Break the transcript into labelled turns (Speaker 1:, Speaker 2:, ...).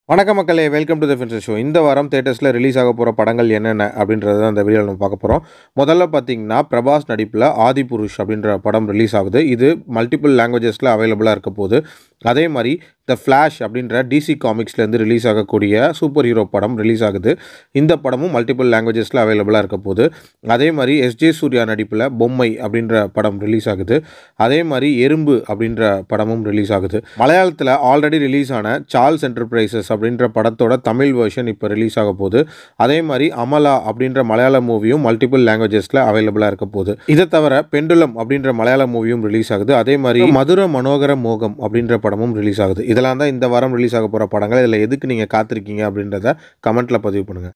Speaker 1: வணக்கம் மக்களே welcome to the Fincher show இந்த வாரம் தேட்டர்ஸில் ரிலீஸ் ஆக போகிற படங்கள் என்னென்ன அப்படின்றத தான் இந்த வீடியோவில் நம்ம பார்க்க போகிறோம் முதல்ல பார்த்தீங்கன்னா பிரபாஸ் நடிப்பில் ஆதி புருஷ் அப்படின்ற படம் ரிலீஸ் ஆகுது இது மல்டிபிள் லாங்குவேஜஸில் அவைலபிளாக இருக்க போகுது அதே மாதிரி த ஃப்ளாஷ் அப்படின்ற டிசி காமிக்ஸ்லேருந்து ரிலீஸ் ஆகக்கூடிய சூப்பர் ஹீரோ படம் ரிலீஸ் ஆகுது இந்த படமும் மல்டிபிள் லாங்குவேஜஸில் அவைலபிளாக இருக்க போகுது அதே மாதிரி எஸ்ஜே சூர்யா நடிப்பில் பொம்மை அப்படின்ற படம் ரிலீஸ் ஆகுது அதே மாதிரி எறும்பு அப்படின்ற படமும் ரிலீஸ் ஆகுது மலையாளத்தில் ஆல்ரெடி ரிலீஸ் ஆன சார்ல்ஸ் என்டர்பிரைசஸ் அப்படின்ற படத்தோட தமிழ் வெர்ஷன் இப்போ ரிலீஸ் ஆக போகுது அதே மாதிரி அமலா அப்படின்ற மலையாள மூவியும் மல்டிபிள் லாங்குவேஜஸில் அவைலபிளாக இருக்க போகுது இதை தவிர பெண்டுலம் அப்படின்ற மலையாள மூவியும் ரிலீஸ் ஆகுது அதே மாதிரி மதுர மனோகர மோகம் அப்படின்ற படமும் ரிலீஸ் ஆகுது இதெல்லாம் தான் இந்த வாரம் ரிலீஸ் ஆக போகிற படங்கள் இதில் எதுக்கு நீங்கள் காத்திருக்கீங்க அப்படின்றத கமெண்ட்டில் பதிவு பண்ணுங்கள்